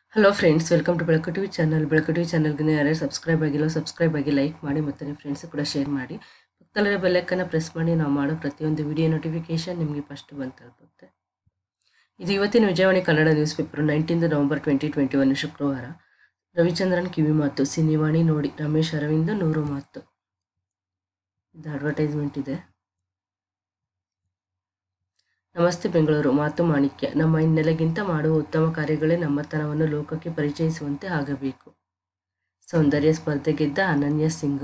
hello friends welcome to Belaku TV channel Belaku TV ಚಾನಲ್ಗೆ ಯಾರ್ಯಾರು subscribe ಆಗಿಲ್ಲ ಸಬ್ಸ್ಕ್ರೈಬ್ ಆಗಿ ಲೈಕ್ ಮಾಡಿ ಮತ್ತು ನಿಮ್ಮ ಫ್ರೆಂಡ್ಸ್ ಕೂಡ ಶೇರ್ ಮಾಡಿ ಪಕ್ಕದಲ್ಲಿರೋ ಬೆಲ್ಲಕ್ಕನ್ನು ಪ್ರೆಸ್ ಮಾಡಿ ನಾವು ಮಾಡೋ ಪ್ರತಿಯೊಂದು ವಿಡಿಯೋ ನೋಟಿಫಿಕೇಶನ್ ನಿಮಗೆ ಫಸ್ಟ್ ಬಂದು ತಲುಪುತ್ತೆ ಇದು ಇವತ್ತಿನ Vijayavani Kannada news paper nineteen November twenty twenty one ಶುಕ್ರವಾರ ರವಿಚಂದ್ರನ್ ಕಿವಿ ಮಾತು ಸಿನಿವಾಣಿ ನೋಡಿ ರಮೇಶ್ ಅರವಿಂದ್ ನೂರು ಮಾತು ಇದು ಅಡ್ವರ್ಟೈಸ್ಮೆಂಟ್ ಇದೆ ನಮಸ್ತೆ ಬೆಂಗಳೂರು ಮಾತು ಮಾಣಿಕ್ಯ ನಮ್ಮ ಹಿನ್ನೆಲೆಗಿಂತ ಮಾಡುವ ಉತ್ತಮ ಕಾರ್ಯಗಳೇ ನಮ್ಮತನವನ್ನು ಲೋಕಕ್ಕೆ ಪರಿಚಯಿಸುವಂತೆ ಆಗಬೇಕು ಸೌಂದರ್ಯ ಸ್ಪರ್ಧೆ ಗೆದ್ದ ಅನನ್ಯ ಸಿಂಗ್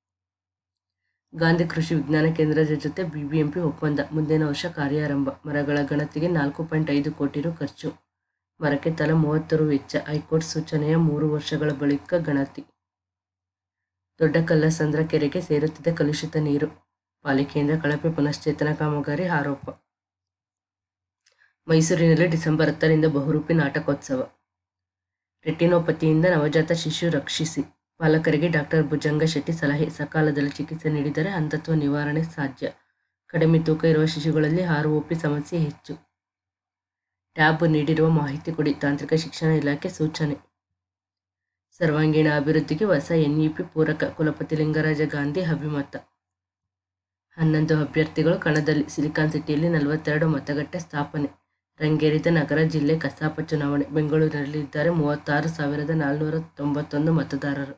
ಗಾಂಧಿ ಕೃಷಿ ವಿಜ್ಞಾನ ಕೇಂದ್ರದ ಜೊತೆ ಬಿಬಿಎಂಪಿ ಒಪ್ಪಂದ ಮುಂದಿನ ವರ್ಷ ಕಾರ್ಯಾರಂಭ ಮರಗಳ ಗಣತಿಗೆ ನಾಲ್ಕು ಪಾಯಿಂಟ್ ಐದು ಕೋಟಿ ರು ಖರ್ಚು ಮರಕ್ಕೆ ತಲಾ ಮೂವತ್ತು ರು ವೆಚ್ಚ ಹೈಕೋರ್ಟ್ ಸೂಚನೆಯ ಮೂರು ವರ್ಷಗಳ ಬಳಿಕ ಗಣತಿ ದೊಡ್ಡ ಕಲ್ಲಸಂದ್ರ ಕೆರೆಗೆ ಸೇರುತ್ತಿದ್ದ ಕಲುಷಿತ ನೀರು ಪಾಲಿಕೆಯಿಂದ ಕಳಪೆ ಪುನಶ್ಚೇತನ ಕಾಮಗಾರಿ ಆರೋಪ ಮೈಸೂರಿನಲ್ಲಿ ಡಿಸೆಂಬರ್ ಹತ್ತರಿಂದ ಬಹುರೂಪಿ ನಾಟಕೋತ್ಸವ ರೆಟಿನೋಪತಿಯಿಂದ ನವಜಾತ ಶಿಶು ರಕ್ಷಿಸಿ ಪಾಲಕರಿಗೆ ಡಾಕ್ಟರ್ ಭುಜಂಗ ಶೆಟ್ಟಿ ಸಲಹೆ ಸಕಾಲದಲ್ಲಿ ಚಿಕಿತ್ಸೆ ನೀಡಿದರೆ ಅಂಧತ್ವ ನಿವಾರಣೆ ಸಾಧ್ಯ ಕಡಿಮೆ ತೂಕ ಇರುವ ಶಿಶುಗಳಲ್ಲಿ ಆರ್ ಒ ಪಿ ಸಮಸ್ಯೆ ಹೆಚ್ಚು ಟ್ಯಾಬ್ ನೀಡಿರುವ ಮಾಹಿತಿ ಕೊಡಿ ತಾಂತ್ರಿಕ ಶಿಕ್ಷಣ ಇಲಾಖೆ ಸೂಚನೆ ಸರ್ವಾಂಗೀಣ ಅಭಿವೃದ್ಧಿಗೆ ಹೊಸ ಎನ್ಇಪಿ ಪೂರಕ ಕುಲಪತಿ ಲಿಂಗರಾಜ ಗಾಂಧಿ ಅಭಿಮತ ಹನ್ನೊಂದು ಅಭ್ಯರ್ಥಿಗಳು ಕಣದಲ್ಲಿ ಸಿಲಿಕಾನ್ ಸಿಟಿಯಲ್ಲಿ ನಲವತ್ತೆರಡು ಮತಗಟ್ಟೆ ಸ್ಥಾಪನೆ ರಂಗೇರಿದ ನಗರ ಜಿಲ್ಲೆ ಕಸಾಪ ಚುನಾವಣೆ ಬೆಂಗಳೂರಿನಲ್ಲಿದ್ದಾರೆ ಮೂವತ್ತಾರು ಸಾವಿರದ ನಾಲ್ನೂರ ತೊಂಬತ್ತೊಂದು ಮತದಾರರು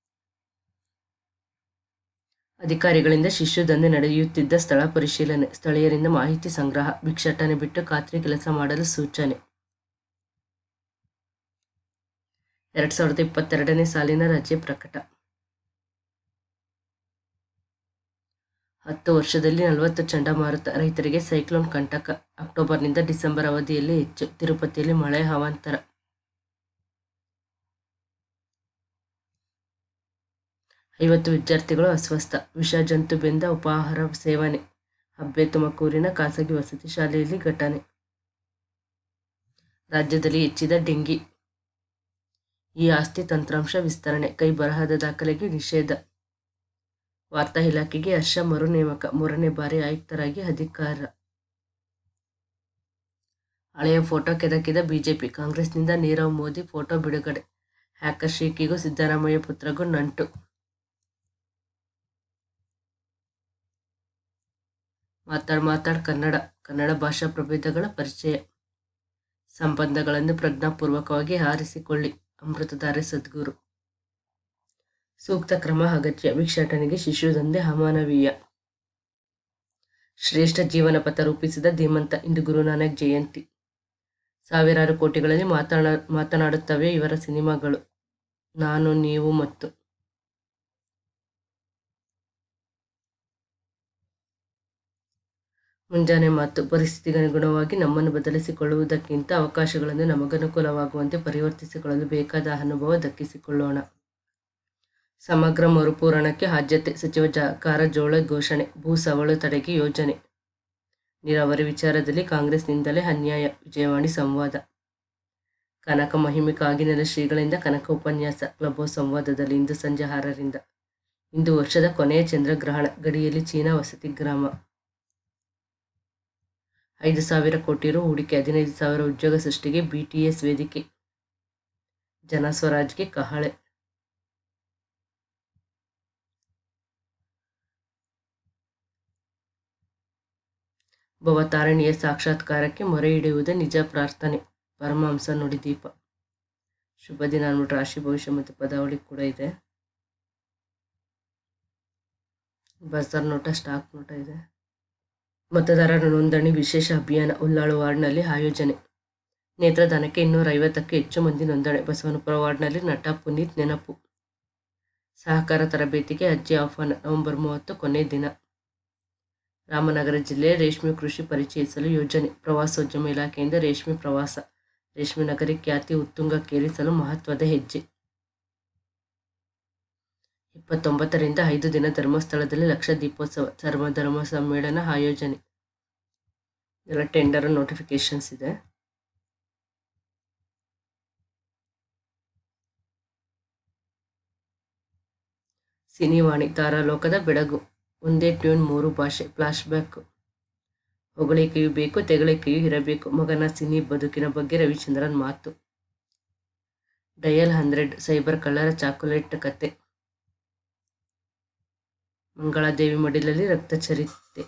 ಅಧಿಕಾರಿಗಳಿಂದ ಶಿಶು ದಂಧೆ ನಡೆಯುತ್ತಿದ್ದ ಸ್ಥಳ ಪರಿಶೀಲನೆ ಸ್ಥಳೀಯರಿಂದ ಮಾಹಿತಿ ಸಂಗ್ರಹ ಭಿಕ್ಷಾಟನೆ ಬಿಟ್ಟು ಖಾತ್ರಿ ಕೆಲಸ ಮಾಡಲು ಸೂಚನೆ ಎರಡ್ ಸಾವಿರದ ಇಪ್ಪತ್ತೆರಡನೇ ಸಾಲಿನ ರಜೆ ಪ್ರಕಟ ಹತ್ತು ವರ್ಷದಲ್ಲಿ ನಲವತ್ತು ಚಂಡಮಾರುತ ರೈತರಿಗೆ ಸೈಕ್ಲೋನ್ ಕಂಟಕ ಅಕ್ಟೋಬರ್ನಿಂದ ಡಿಸೆಂಬರ್ ಅವಧಿಯಲ್ಲಿ ಹೆಚ್ಚು ತಿರುಪತಿಯಲ್ಲಿ ಮಳೆ ಅವಾಂತರ ಐವತ್ತು ವಿದ್ಯಾರ್ಥಿಗಳು ಅಸ್ವಸ್ಥ ವಿಷ ಜಂತು ಬೆಂದ ಉಪಾಹಾರ ಸೇವನೆ ಹಬ್ಬೆ ತುಮಕೂರಿನ ಖಾಸಗಿ ವಸತಿ ಶಾಲೆಯಲ್ಲಿ ಘಟನೆ ರಾಜ್ಯದಲ್ಲಿ ಹೆಚ್ಚಿದ ಡೆಂಗಿ ಈ ಆಸ್ತಿ ತಂತ್ರಾಂಶ ವಿಸ್ತರಣೆ ಕೈ ಬರಹದ ದಾಖಲೆಗೆ ನಿಷೇಧ ವಾರ್ತಾ ಇಲಾಖೆಗೆ ಹರ್ಷ ಮರು ನೇಮಕ ಮೂರನೇ ಬಾರಿ ಆಯುಕ್ತರಾಗಿ ಅಧಿಕಾರ ಹಳೆಯ ಫೋಟೋ ಕೆದಕಿದ ಬಿಜೆಪಿ ಕಾಂಗ್ರೆಸ್ನಿಂದ ನೀರವ್ ಮೋದಿ ಫೋಟೋ ಬಿಡುಗಡೆ ಹ್ಯಾಕರ್ ಶೇಖಿಗೂ ಸಿದ್ದರಾಮಯ್ಯ ಪುತ್ರಗೂ ನಂಟು ಮಾತಾಡ್ ಮಾತಾಡ್ ಕನ್ನಡ ಕನ್ನಡ ಭಾಷಾ ಪ್ರಭೇದಗಳ ಪರಿಚಯ ಸಂಬಂಧಗಳನ್ನು ಪ್ರಜ್ಞಾಪೂರ್ವಕವಾಗಿ ಆರಿಸಿಕೊಳ್ಳಿ ಅಮೃತಧಾರೆ ಸದ್ಗುರು ಸೂಕ್ತ ಕ್ರಮ ಅಗತ್ಯ ಭಿಕ್ಷಾಟನೆಗೆ ಶಿಶು ದಂಧೆ ಅಮಾನವೀಯ ಶ್ರೇಷ್ಠ ಜೀವನ ಪಥ ರೂಪಿಸಿದ ಧೀಮಂತ ಇಂದು ಗುರುನಾನಕ್ ಜಯಂತಿ ಸಾವಿರಾರು ಕೋಟಿಗಳಲ್ಲಿ ಮಾತನಾ ಮಾತನಾಡುತ್ತವೆ ಇವರ ಸಿನಿಮಾಗಳು ನಾನು ನೀವು ಮತ್ತು ಮುಂಜಾನೆ ಮಾತು ಪರಿಸ್ಥಿತಿಗನುಗುಣವಾಗಿ ನಮ್ಮನ್ನು ಬದಲಿಸಿಕೊಳ್ಳುವುದಕ್ಕಿಂತ ಅವಕಾಶಗಳನ್ನು ನಮಗನುಕೂಲವಾಗುವಂತೆ ಪರಿವರ್ತಿಸಿಕೊಳ್ಳಲು ಬೇಕಾದ ಅನುಭವ ದಕ್ಕಿಸಿಕೊಳ್ಳೋಣ ಸಮಗ್ರ ಮರುಪೂರಣಕ್ಕೆ ಆದ್ಯತೆ ಸಚಿವ ಜ ಕಾರಜೋಳ ಘೋಷಣೆ ಭೂ ಸವಳು ತಡೆಗೆ ಯೋಜನೆ ನೀರಾವರಿ ವಿಚಾರದಲ್ಲಿ ಕಾಂಗ್ರೆಸ್ನಿಂದಲೇ ಅನ್ಯಾಯ ವಿಜಯವಾಣಿ ಸಂವಾದ ಕನಕ ಮಹಿಮೆ ಕಾಗಿನೆಲ ಶ್ರೀಗಳಿಂದ ಕನಕ ಉಪನ್ಯಾಸ ಕ್ಲಬ್ ಸಂವಾದದಲ್ಲಿ ಇಂದು ಸಂಜೆ ಆರರಿಂದ ಇಂದು ವರ್ಷದ ಕೊನೆಯ ಚಂದ್ರಗ್ರಹಣ ಗಡಿಯಲ್ಲಿ ಚೀನಾ ವಸತಿ ಗ್ರಾಮ ಐದು ಸಾವಿರ ಕೋಟಿ ರು ಹೂಡಿಕೆ ಹದಿನೈದು ಸಾವಿರ ಉದ್ಯೋಗ ಸೃಷ್ಟಿಗೆ ಬಿಟಿಎಸ್ ವೇದಿಕೆ ಜನಸ್ವರಾಜ್ಗೆ ಕಹಳೆ ಭವತಾರಣಿಯ ಸಾಕ್ಷಾತ್ಕಾರಕ್ಕೆ ಮೊರೆ ಹಿಡಿಯುವುದೇ ನಿಜ ಪ್ರಾರ್ಥನೆ ಪರಮಹಂಸ ನುಡಿದೀಪ ಶುಭ ದಿನ ಅಂದ್ಬಿಟ್ಟು ರಾಶಿ ಭವಿಷ್ಯ ಮತ್ತು ಪದಾವಳಿ ಕೂಡ ಇದೆ ಬಜಾರ್ ನೋಟ ಸ್ಟಾಕ್ ನೋಟ ಇದೆ ಮತದಾರರ ನೋಂದಣಿ ವಿಶೇಷ ಅಭಿಯಾನ ಉಲ್ಲಾಳು ವಾರ್ಡ್ನಲ್ಲಿ ಆಯೋಜನೆ ನೇತ್ರದಾನಕ್ಕೆ ಇನ್ನೂರ ಐವತ್ತಕ್ಕೆ ಹೆಚ್ಚು ಮಂದಿ ನೋಂದಣಿ ಬಸವನಪುರ ವಾರ್ಡ್ನಲ್ಲಿ ನಟ ಪುನೀತ್ ನೆನಪು ಸಹಕಾರ ತರಬೇತಿಗೆ ಅರ್ಜಿ ಆಹ್ವಾನ ನವೆಂಬರ್ ಮೂವತ್ತು ಕೊನೆ ದಿನ ರಾಮನಗರ ಜಿಲ್ಲೆಯ ರೇಷ್ಮೆ ಕೃಷಿ ಪರಿಚಯಿಸಲು ಯೋಜನೆ ಪ್ರವಾಸೋದ್ಯಮ ಇಲಾಖೆಯಿಂದ ರೇಷ್ಮೆ ಪ್ರವಾಸ ರೇಷ್ಮೆ ನಗರಿ ಖ್ಯಾತಿ ಉತ್ತುಂಗಕ್ಕೇರಿಸಲು ಮಹತ್ವದ ಹೆಜ್ಜೆ ಇಪ್ಪತ್ತೊಂಬತ್ತರಿಂದ ಐದು ದಿನ ಧರ್ಮಸ್ಥಳದಲ್ಲಿ ಲಕ್ಷ ದೀಪೋತ್ಸವ ಸರ್ವ ಧರ್ಮ ಸಮ್ಮೇಳನ ಆಯೋಜನೆ ಎಲ್ಲ ಟೆಂಡರ್ ನೋಟಿಫಿಕೇಶನ್ಸ್ ಇದೆ ಸಿನಿವಾಣಿ ತಾರಾಲೋಕದ ಬೆಡಗು ಒಂದೇ ಟ್ಯೂನ್ ಮೂರು ಭಾಷೆ ಫ್ಲಾಶ್ ಬ್ಯಾಕ್ ಹೊಗಳಿಕೆಯೂ ಬೇಕು ತೆಗಳಿಕೆಯೂ ಇರಬೇಕು ಮಗನ ಸಿನಿ ಬದುಕಿನ ಬಗ್ಗೆ ರವಿಚಂದ್ರನ್ ಮಾತು ಡಯಲ್ ಹಂಡ್ರೆಡ್ ಸೈಬರ್ ಕಳ್ಳರ ಚಾಕೊಲೇಟ್ ಕತೆ ಮಂಗಳಾದೇವಿ ಮಡಿಲಲ್ಲಿ ರಕ್ತ ಚರಿತೆ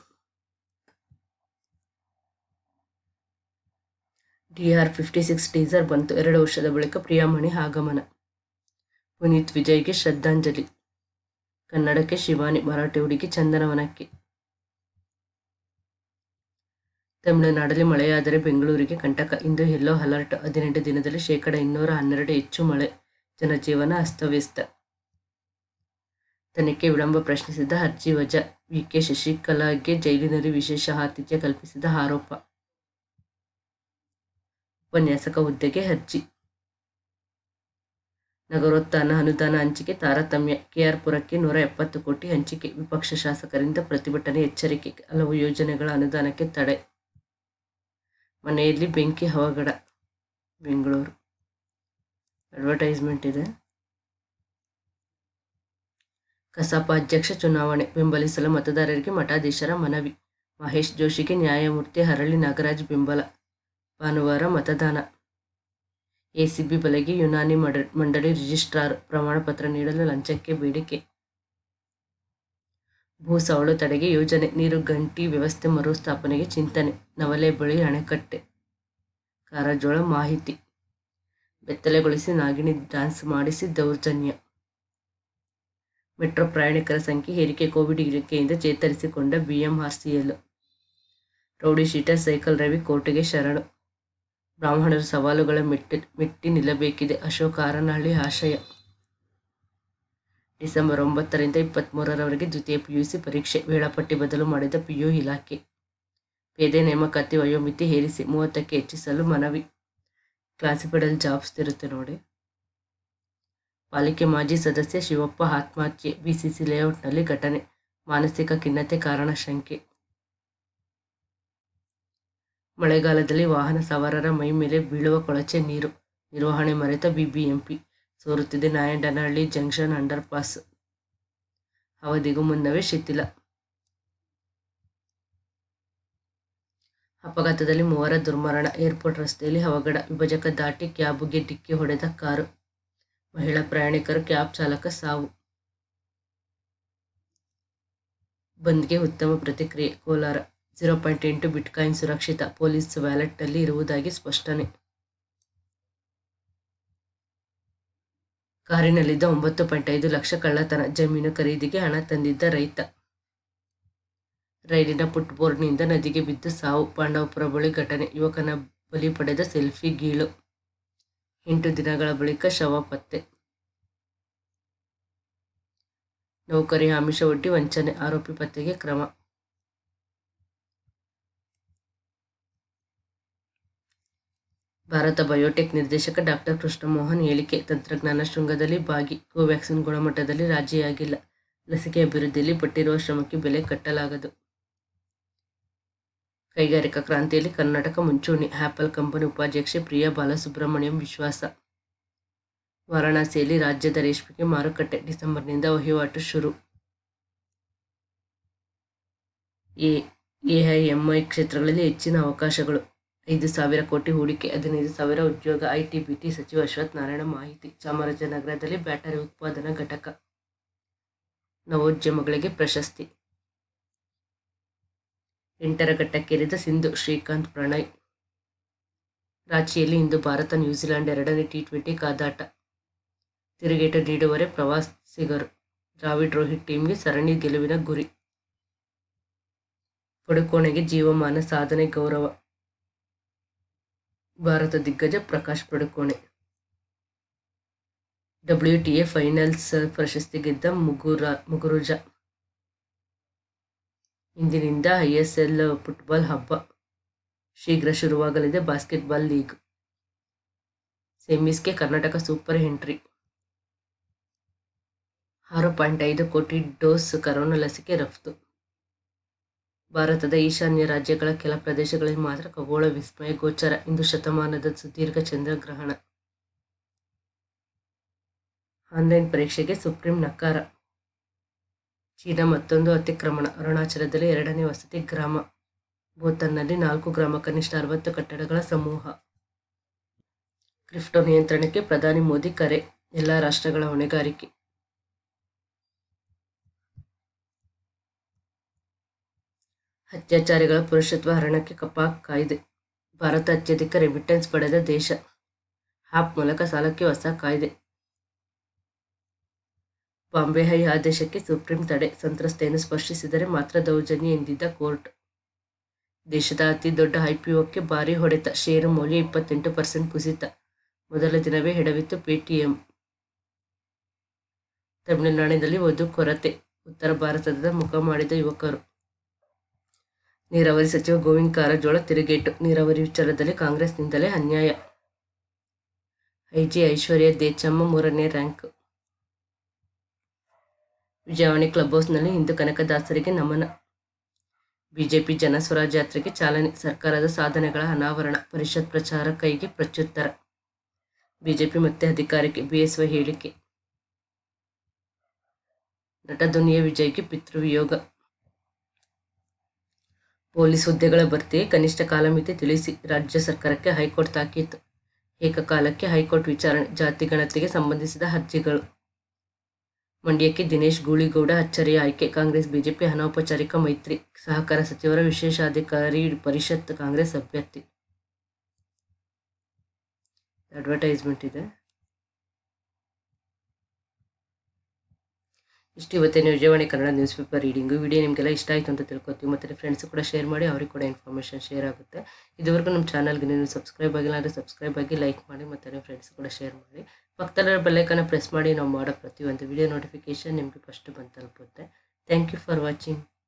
D R fifty six teaser ಬಂತು ಎರಡು ವರ್ಷದ ಬಳಿಕ ಪ್ರಿಯಾಮಣಿ ಆಗಮನ ಪುನೀತ್ ವಿಜಯ್ಗೆ ಶ್ರದ್ಧಾಂಜಲಿ ಕನ್ನಡಕ್ಕೆ ಶಿವಾನಿ ಮರಾಠಿ ಹುಡುಗಿ ಚಂದನವನಕ್ಕೆ ತಮಿಳುನಾಡಲ್ಲಿ ಮಳೆಯಾದರೆ ಬೆಂಗಳೂರಿಗೆ ಕಂಟಕ ಇಂದು ಯೆಲ್ಲೋ ಅಲರ್ಟ್ ಹದಿನೆಂಟು ದಿನದಲ್ಲಿ ಶೇಕಡ ಇನ್ನೂರ ಹನ್ನೆರಡು ಹೆಚ್ಚು ಮಳೆ ಜನಜೀವನ ಅಸ್ತವ್ಯಸ್ತ ತನಿಖೆ ವಿಳಂಬ ಪ್ರಶ್ನಿಸಿದ ಅರ್ಜಿ ವಜಾ ವಿಕೆ ಶಶಿಕಲಾಗೆ ಜೈಲಿನಲ್ಲಿ ವಿಶೇಷ ಆತಿಥ್ಯ ಕಲ್ಪಿಸಿದ ಆರೋಪ ಉಪನ್ಯಾಸಕ ಹುದ್ದೆಗೆ ಅರ್ಜಿ ನಗರೋತ್ಥಾನ ಅನುದಾನ ಹಂಚಿಕೆ ತಾರತಮ್ಯ ಕೆಆರ್ಪುರಕ್ಕೆ ನೂರ ಎಪ್ಪತ್ತು ಕೋಟಿ ಹಂಚಿಕೆ ವಿಪಕ್ಷ ಶಾಸಕರಿಂದ ಪ್ರತಿಭಟನೆ ಎಚ್ಚರಿಕೆ ಹಲವು ಯೋಜನೆಗಳ ಅನುದಾನಕ್ಕೆ ತಡೆ ಮನೆಯಲ್ಲಿ ಬೆಂಕಿ ಅವಘಡ ಬೆಂಗಳೂರು ಅಡ್ವರ್ಟೈಸ್ಮೆಂಟ್ ಇದೆ ಕಸಾಪ ಅಧ್ಯಕ್ಷ ಚುನಾವಣೆ ಬೆಂಬಲಿಸಲು ಮತದಾರರಿಗೆ ಮಠಾಧೀಶರ ಮನವಿ ಮಹೇಶ್ ಜೋಶಿಗೆ ನ್ಯಾಯಮೂರ್ತಿ ಹರಳಿ ನಾಗರಾಜ್ ಬೆಂಬಲ ಭಾನುವಾರ ಮತದಾನ ಎಸಿಬಿ ಬಲೆಗೆ ಯುನಾನಿ ಮಂಡಳಿ ರಿಜಿಸ್ಟ್ರಾರ್ ಪ್ರಮಾಣ ಪತ್ರ ನೀಡಲು ಲಂಚಕ್ಕೆ ಬೇಡಿಕೆ ಭೂ ಸವಳು ತಡೆಗೆ ಯೋಜನೆ ನೀರು ಗಂಟಿ ವ್ಯವಸ್ಥೆ ಮರುಸ್ಥಾಪನೆಗೆ ಚಿಂತನೆ ನವಲೆ ಬಳಿ ಅಣೆಕಟ್ಟೆ ಕಾರಜೋಳ ಮಾಹಿತಿ ಬೆತ್ತಲೆಗೊಳಿಸಿ ನಾಗಿಣಿ ಡ್ಯಾನ್ಸ್ ಮಾಡಿಸಿ ದೌರ್ಜನ್ಯ ಮೆಟ್ರೋ ಪ್ರಯಾಣಿಕರ ಸಂಖ್ಯೆ ಏರಿಕೆ ಕೋವಿಡ್ ಇಳಿಕೆಯಿಂದ ಚೇತರಿಸಿಕೊಂಡ BMRCL rowdy sheeter cycle Ravi ಕೋರ್ಟ್ಗೆ ಶರಣು ಬ್ರಾಹ್ಮಣರು ಸವಾಲುಗಳ ಮೆಟ್ಟಿ ಮೆಟ್ಟಿ ನಿಲ್ಲಬೇಕಿದೆ ಅಶೋಕ್ ಆರನಹಳ್ಳಿ ಆಶಯ ಡಿಸೆಂಬರ್ ಒಂಬತ್ತರಿಂದ ಇಪ್ಪತ್ತ್ಮೂರರವರೆಗೆ ದ್ವಿತೀಯ ಪಿಯುಸಿ ಪರೀಕ್ಷೆ ವೇಳಾಪಟ್ಟಿ ಬದಲು ಮಾಡಿದ ಪಿಯು ಇಲಾಖೆ ಪೇದೆ ನೇಮಕಾತಿ ವಯೋಮಿತಿ ಏರಿಸಿ ಮೂವತ್ತಕ್ಕೆ ಹೆಚ್ಚಿಸಲು ಮನವಿ ಕ್ಲಾಸಿಫೈಡಲ್ ಜಾಬ್ಸ್ ಇರುತ್ತೆ ನೋಡಿ ಪಾಲಿಕೆ ಮಾಜಿ ಸದಸ್ಯ ಶಿವಪ್ಪ ಆತ್ಮಹತ್ಯೆ ಬಿಸಿಸಿ ಲೇಔಟ್ನಲ್ಲಿ ಘಟನೆ ಮಾನಸಿಕ ಖಿನ್ನತೆ ಕಾರಣ ಶಂಕೆ ಮಳೆಗಾಲದಲ್ಲಿ ವಾಹನ ಸವಾರರ ಮೈ ಮೇಲೆ ಬೀಳುವ ಕೊಳಚೆ ನೀರು ನಿರ್ವಹಣೆ ಮರೆತ ಬಿಬಿಎಂಪಿ ಸೋರುತ್ತಿದೆ ನಾಯಂಡನಹಳ್ಳಿ ಜಂಕ್ಷನ್ ಅಂಡರ್ ಪಾಸ್ ಅವಧಿಗೂ ಮುನ್ನವೇ ಶಿಥಿಲ ಅಪಘಾತದಲ್ಲಿ ಮೂವರ ದುರ್ಮರಣ ಏರ್ಪೋರ್ಟ್ ರಸ್ತೆಯಲ್ಲಿ ಅವಘಡ ವಿಭಜಕ ದಾಟಿ ಕ್ಯಾಬ್ಗೆ ಡಿಕ್ಕಿ ಹೊಡೆದ ಕಾರು ಮಹಿಳಾ ಪ್ರಯಾಣಿಕರು ಕ್ಯಾಬ್ ಚಾಲಕ ಸಾವು ಬಂದ್ಗೆ ಉತ್ತಮ ಪ್ರತಿಕ್ರಿಯೆ ಕೋಲಾರ ಝೀರೋ ಪಾಯಿಂಟ್ ಎಂಟು ಬಿಟ್ಕಾಯಿನ್ ಸುರಕ್ಷಿತ ಪೊಲೀಸ್ ವ್ಯಾಲೆಟ್ನಲ್ಲಿ ಇರುವುದಾಗಿ ಸ್ಪಷ್ಟನೆ ಕಾರಿನಲ್ಲಿದ್ದ ಒಂಬತ್ತು ಪಾಯಿಂಟ್ ಐದು ಲಕ್ಷ ಕಳ್ಳತನ ಜಮೀನು ಖರೀದಿಗೆ ಹಣ ತಂದಿದ್ದ ರೈತ ರೈಲಿನ ಫುಟ್ಬೋರ್ಡ್ನಿಂದ ನದಿಗೆ ಬಿದ್ದು ಸಾವು ಪಾಂಡವಪುರ ಬಳಿ ಘಟನೆ ಯುವಕನ ಬಲಿ ಪಡೆದ ಸೆಲ್ಫಿ ಗೀಳು ಎಂಟು ದಿನಗಳ ಬಳಿಕ ಶವ ಪತ್ತೆ ನೌಕರಿ ಆಮಿಷ ಒಡ್ಡಿ ವಂಚನೆ ಆರೋಪಿ ಪತ್ತೆಗೆ ಕ್ರಮ ಭಾರತ ಬಯೋಟೆಕ್ ನಿರ್ದೇಶಕ ಡಾಕ್ಟರ್ ಕೃಷ್ಣಮೋಹನ್ ಹೇಳಿಕೆ ತಂತ್ರಜ್ಞಾನ ಶೃಂಗದಲ್ಲಿ ಭಾಗಿ ಕೋವ್ಯಾಕ್ಸಿನ್ ಗುಣಮಟ್ಟದಲ್ಲಿ ರಾಜಿಯಾಗಿಲ್ಲ ಲಸಿಕೆ ಅಭಿವೃದ್ಧಿಯಲ್ಲಿ ಪಟ್ಟಿರುವ ಶ್ರಮಕ್ಕೆ ಬೆಲೆ ಕಟ್ಟಲಾಗದು ಕೈಗಾರಿಕಾ ಕ್ರಾಂತಿಯಲ್ಲಿ ಕರ್ನಾಟಕ ಮುಂಚೂಣಿ ಆಪಲ್ ಕಂಪನಿ ಉಪಾಧ್ಯಕ್ಷೆ ಪ್ರಿಯಾ ಬಾಲಸುಬ್ರಹ್ಮಣ್ಯಂ ವಿಶ್ವಾಸ ವಾರಾಣಸಿಯಲ್ಲಿ ರಾಜ್ಯದ ರೇಷ್ಮೆಗೆ ಮಾರುಕಟ್ಟೆ ಡಿಸೆಂಬರ್ನಿಂದ ವಹಿವಾಟು ಶುರು ಎ ಎಐಎಂಐ ಕ್ಷೇತ್ರಗಳಲ್ಲಿ ಹೆಚ್ಚಿನ ಅವಕಾಶಗಳು ಐದು ಸಾವಿರ ಕೋಟಿ ಹೂಡಿಕೆ ಹದಿನೈದು ಸಾವಿರ ಉದ್ಯೋಗ ಐಟಿ ಬಿಟಿ ಸಚಿವ ಅಶ್ವಥ್ ನಾರಾಯಣ ಮಾಹಿತಿ ಚಾಮರಾಜನಗರದಲ್ಲಿ ಬ್ಯಾಟರಿ ಉತ್ಪಾದನಾ ಘಟಕ ನವೋದ್ಯಮಗಳಿಗೆ ಪ್ರಶಸ್ತಿ ಎಂಟರ ಘಟ್ಟಕ್ಕೇರಿದ ಸಿಂಧು ಶ್ರೀಕಾಂತ್ ಪ್ರಣಯ್ ರಾಂಚಿಯಲ್ಲಿ ಇಂದು ಭಾರತ ನ್ಯೂಜಿಲೆಂಡ್ ಎರಡನೇ ಟಿ ಟ್ವೆಂಟಿ ಕಾದಾಟ ತಿರುಗೇಟು ನೀಡುವರೆ ಪ್ರವಾಸಿಗರು ದ್ರಾವಿಡ್ ರೋಹಿತ್ ಟೀಮ್ಗೆ ಸರಣಿ ಗೆಲುವಿನ ಗುರಿ ಪಡುಕೋಣೆಗೆ ಜೀವಮಾನ ಸಾಧನೆ ಗೌರವ ಭಾರತ ದಿಗ್ಗಜ ಪ್ರಕಾಶ್ ಪಡುಕೋಣೆ ಡಬ್ಲ್ಯೂಟಿಎ ಫೈನಲ್ಸ್ ಪ್ರಶಸ್ತಿ ಗೆದ್ದ ಮುಗುರ ಮುಗುರುಜ ಇಂದಿನಿಂದ ಐಎಸ್ಎಲ್ ಫುಟ್ಬಾಲ್ ಹಬ್ಬ ಶೀಘ್ರ ಶುರುವಾಗಲಿದೆ ಬಾಸ್ಕೆಟ್ಬಾಲ್ ಲೀಗ್ ಸೆಮೀಸ್ಗೆ ಕರ್ನಾಟಕ ಸೂಪರ್ ಎಂಟ್ರಿ ಆರು ಪಾಯಿಂಟ್ ಐದು ಕೋಟಿ ಡೋಸ್ ಕರೋನಾ ಲಸಿಕೆ ರಫ್ತು ಭಾರತದ ಈಶಾನ್ಯ ರಾಜ್ಯಗಳ ಕೆಲ ಪ್ರದೇಶಗಳಲ್ಲಿ ಮಾತ್ರ ಖಗೋಳ ವಿಸ್ಮಯ ಗೋಚರ ಇಂದು ಶತಮಾನದ ಸುದೀರ್ಘ ಚಂದ್ರಗ್ರಹಣ ಆನ್ಲೈನ್ ಪರೀಕ್ಷೆಗೆ ಸುಪ್ರೀಂ ನಕಾರ ಚೀನಾ ಮತ್ತೊಂದು ಅತಿಕ್ರಮಣ ಅರುಣಾಚಲದಲ್ಲಿ ಎರಡನೇ ವಸತಿ ಗ್ರಾಮ ಭೂತಾನ್ನಲ್ಲಿ ನಾಲ್ಕು ಗ್ರಾಮ ಕನಿಷ್ಠ ಅರವತ್ತು ಕಟ್ಟಡಗಳ ಸಮೂಹ ಕ್ರಿಪ್ಟೋ ನಿಯಂತ್ರಣಕ್ಕೆ ಪ್ರಧಾನಿ ಮೋದಿ ಕರೆ ಎಲ್ಲ ರಾಷ್ಟ್ರಗಳ ಹೊಣೆಗಾರಿಕೆ ಅತ್ಯಾಚಾರಿಗಳ ಪುರುಷತ್ವ ಹರಣಕ್ಕೆ ಕಪಾಕ್ ಕಾಯ್ದೆ ಭಾರತ ಅತ್ಯಧಿಕ ರೆಮಿಟೆನ್ಸ್ ಪಡೆದ ದೇಶ ಆಪ್ ಮೂಲಕ ಸಾಲಕ್ಕೆ ಹೊಸ ಕಾಯ್ದೆ ಬಾಂಬೆ ಹೈ ಆದೇಶಕ್ಕೆ ಸುಪ್ರೀಂ ತಡೆ ಸಂತ್ರಸ್ತೆಯನ್ನು ಸ್ಪರ್ಶಿಸಿದರೆ ಮಾತ್ರ ದೌರ್ಜನ್ಯ ಎಂದಿದ್ದ ಕೋರ್ಟ್ ದೇಶದ ಅತಿ ದೊಡ್ಡ ಐಪಿಒಕ್ಕೆ ಭಾರಿ ಹೊಡೆತ ಷೇರು ಮೌಲ್ಯ ಇಪ್ಪತ್ತೆಂಟು ಪರ್ಸೆಂಟ್ ಕುಸಿತ ಮೊದಲ ದಿನವೇ ಎಡವಿತ್ತು ಪೇಟಿಎಂ ತಮಿಳುನಾಡಿನಲ್ಲಿ ವಧು ಕೊರತೆ ಉತ್ತರ ಭಾರತದ ಮುಖ ಮಾಡಿದ ಯುವಕರು ನೀರಾವರಿ ಸಚಿವ ಗೋವಿಂದ ಕಾರಜೋಳ ತಿರುಗೇಟು ನೀರಾವರಿ ವಿಚಾರದಲ್ಲಿ ಕಾಂಗ್ರೆಸ್ನಿಂದಲೇ ಅನ್ಯಾಯ ಐಜಿ ಐಶ್ವರ್ಯ ದೇಚಮ್ಮ ಮೂರನೇ ರ್ಯಾಂಕ್ ವಿಜಯವಾಣಿ ಕ್ಲಬ್ ಹೌಸ್ನಲ್ಲಿ ಇಂದು ಕನಕದಾಸರಿಗೆ ನಮನ ಬಿಜೆಪಿ ಜನಸ್ವರಾಜ್ ಯಾತ್ರೆಗೆ ಚಾಲನೆ ಸರ್ಕಾರದ ಸಾಧನೆಗಳ ಅನಾವರಣ ಪರಿಷತ್ ಪ್ರಚಾರ ಕೈಗೆ ಪ್ರತ್ಯುತ್ತರ ಬಿಜೆಪಿ ಮತ್ತೆ ಅಧಿಕಾರಕ್ಕೆ ಬಿಎಸ್ವೈ ಹೇಳಿಕೆ ನಟ ದುನಿಯಾ ವಿಜಯ್ಗೆ ಪಿತೃವಿಯೋಗ ಪೊಲೀಸ್ ಹುದ್ದೆಗಳ ಭರ್ತಿಗೆ ಕನಿಷ್ಠ ಕಾಲಮಿತಿ ತಿಳಿಸಿ ರಾಜ್ಯ ಸರ್ಕಾರಕ್ಕೆ ಹೈಕೋರ್ಟ್ ತಾಕೀತು ಏಕಕಾಲಕ್ಕೆ ಹೈಕೋರ್ಟ್ ವಿಚಾರಣೆ ಜಾತಿ ಗಣತಿಗೆ ಸಂಬಂಧಿಸಿದ ಅರ್ಜಿಗಳು ಮಂಡ್ಯಕ್ಕೆ ದಿನೇಶ್ ಗೂಳಿಗೌಡ ಅಚ್ಚರಿಯ ಆಯ್ಕೆ ಕಾಂಗ್ರೆಸ್ ಬಿಜೆಪಿ ಅನೌಪಚಾರಿಕ ಮೈತ್ರಿ ಸಹಕಾರ ಸಚಿವರ ವಿಶೇಷಾಧಿಕಾರಿ ಪರಿಷತ್ ಕಾಂಗ್ರೆಸ್ ಅಭ್ಯರ್ಥಿ ಅಡ್ವರ್ಟೈಸ್ಮೆಂಟ್ ಇದೆ ಇಷ್ಟು ಇವತ್ತಿನ Vijayavani Kannada news paper reading video ನಿಮಗೆಲ್ಲ ಇಷ್ಟ ಆಯಿತು ಅಂತ ತಿಳ್ಕೊತೀವಿ ಮತ್ತು ಫ್ರೆಂಡ್ಸ್ ಕೂಡ ಶೇರ್ ಮಾಡಿ ಅವ್ರಿಗೆ ಕೂಡ ಇನ್ಫಾರ್ಮೇಷನ್ ಶೇರ್ ಆಗುತ್ತೆ ಇದುವರೆಗೂ ನಮ್ಮ ಚಾನಲ್ಗೆ ನೀವು ಸಬ್ಸ್ಕ್ರೈಬ್ ಆಗಿಲ್ಲ ಅಂದರೆ ಸಬ್ಸ್ಕ್ರೈಬ್ ಆಗಿ ಲೈಕ್ ಮಾಡಿ ಮತ್ತು ನಿಮ್ಮ ಫ್ರೆಂಡ್ಸ್ ಕೂಡ ಶೇರ್ ಮಾಡಿ ಪಕ್ಕದಲ್ಲಿರೋ ಬೆಲ್ಲೈಕನ್ನ ಪ್ರೆಸ್ ಮಾಡಿ ನಾವು ಮಾಡೋ ಪ್ರತಿಯೊಂದು ವಿಡಿಯೋ ನೋಟಿಫಿಕೇಷನ್ ನಿಮಗೆ ಫಸ್ಟ್ ಬಂದು ತಲುಪುತ್ತೆ ಥ್ಯಾಂಕ್ ಯು ಫಾರ್ ವಾಚಿಂಗ್